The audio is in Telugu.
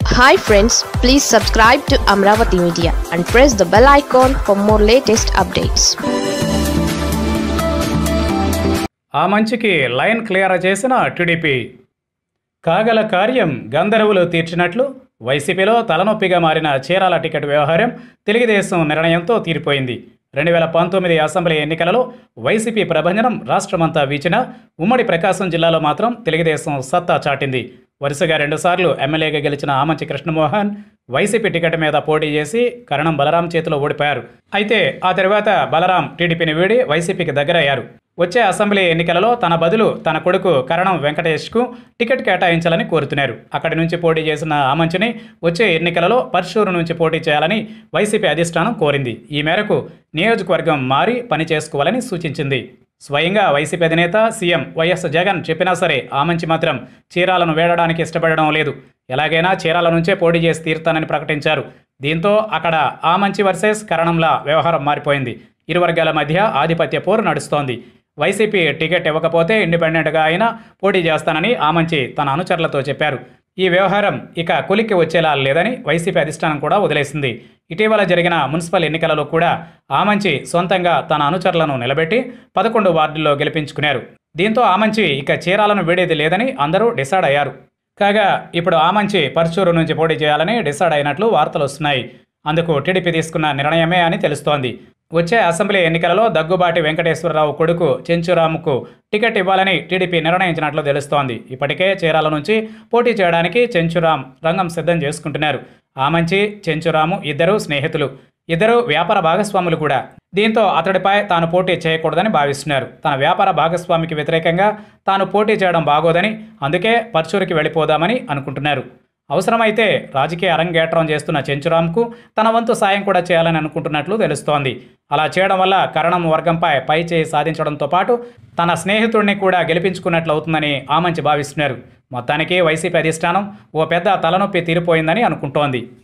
hi friends please subscribe to Amaravati media and press the bell icon for more latest updates ఆ మంచికి లైన్ క్లియర్ చేసిన టీడీపీ కాగల కార్యం గంధర్వులు తీర్చినట్లు వైసీపీలో తలనొప్పిగా మారిన చీరాల టికెట్ వ్యవహారం తెలుగుదేశం నిర్ణయంతో తీరిపోయింది రెండు వేల పంతొమ్మిది అసెంబ్లీ ఎన్నికలలో వైసీపీ ప్రభంజనం రాష్ట్రమంతా వీచిన ఉమ్మడి ప్రకాశం జిల్లాలో మాత్రం తెలుగుదేశం సత్తా చాటింది వరుసగా రెండుసార్లు ఎమ్మెల్యేగా గెలిచిన ఆమంచి కృష్ణమోహన్ వైసీపీ టికెట్ మీద పోటీ చేసి కరణం బలరాం చేతిలో ఓడిపోయారు అయితే ఆ తర్వాత బలరాం టీడీపీని వీడి వైసీపీకి దగ్గరయ్యారు వచ్చే అసెంబ్లీ ఎన్నికలలో తన బదులు తన కొడుకు కరణం వెంకటేష్కు టికెట్ కేటాయించాలని కోరుతున్నారు అక్కడి నుంచి పోటీ చేసిన ఆమంచిని వచ్చే ఎన్నికలలో పర్షూరు నుంచి పోటీ చేయాలని వైసీపీ అధిష్టానం కోరింది ఈ మేరకు నియోజకవర్గం మారి పని చేసుకోవాలని సూచించింది స్వయంగా వైసీపీ అధినేత సీఎం వైఎస్ జగన్ చెప్పినా సరే ఆమంచి మాత్రం చీరాలను వేడడానికి ఇష్టపడడం లేదు ఎలాగైనా చీరాల నుంచే పోటీ చేసి తీరుతానని ప్రకటించారు దీంతో అక్కడ ఆమంచి వర్సెస్ కరణంలా వ్యవహారం మారిపోయింది ఇరు వర్గాల మధ్య ఆధిపత్య పోరు నడుస్తోంది వైసీపీ టికెట్ ఇవ్వకపోతే ఇండిపెండెంట్గా అయినా పోటీ చేస్తానని ఆమంచి తన అనుచరులతో చెప్పారు ఈ వ్యవహారం ఇక కొలిక్కి వచ్చేలా లేదని వైసీపీ అధిష్టానం కూడా వదిలేసింది ఇటీవల జరిగిన మున్సిపల్ ఎన్నికలలో కూడా ఆమంచి సొంతంగా తన అనుచరులను నిలబెట్టి పదకొండు వార్డుల్లో గెలిపించుకున్నారు దీంతో ఆమంచి ఇక చీరాలను వీడేది లేదని అందరూ డిసైడ్ అయ్యారు కాగా ఇప్పుడు ఆమంచి పర్చూరు నుంచి పోటీ చేయాలని డిసైడ్ అయినట్లు వార్తలు వస్తున్నాయి అందుకు టీడీపీ తీసుకున్న నిర్ణయమే అని తెలుస్తోంది వచ్చే అసెంబ్లీ ఎన్నికలలో దగ్గుబాటి వెంకటేశ్వరరావు కొడుకు చెంచురాముకు టికెట్ ఇవ్వాలని టీడీపీ నిర్ణయించినట్లు తెలుస్తోంది ఇప్పటికే చీరాల నుంచి పోటీ చేయడానికి చెంచురాం రంగం సిద్ధం చేసుకుంటున్నారు ఆమంచి చెంచురాము ఇద్దరు స్నేహితులు ఇద్దరు వ్యాపార భాగస్వాములు కూడా దీంతో అతడిపై తాను పోటీ చేయకూడదని భావిస్తున్నారు తన వ్యాపార భాగస్వామికి వ్యతిరేకంగా తాను పోటీ చేయడం బాగోదని అందుకే పర్చూరికి వెళ్ళిపోదామని అనుకుంటున్నారు అవసరమైతే రాజకీయ అరంగేట్రం చేస్తున్న చెంచురామ్కు తన వంతు సాయం కూడా చేయాలని అనుకుంటున్నట్లు తెలుస్తోంది అలా చేయడం వల్ల కరణం వర్గంపై పై చేయి సాధించడంతో పాటు తన స్నేహితుడిని కూడా గెలిపించుకున్నట్లు అవుతుందని ఆమంచి భావిస్తున్నారు మొత్తానికి వైసీపీ అధిష్టానం ఓ పెద్ద తలనొప్పి తీరిపోయిందని అనుకుంటోంది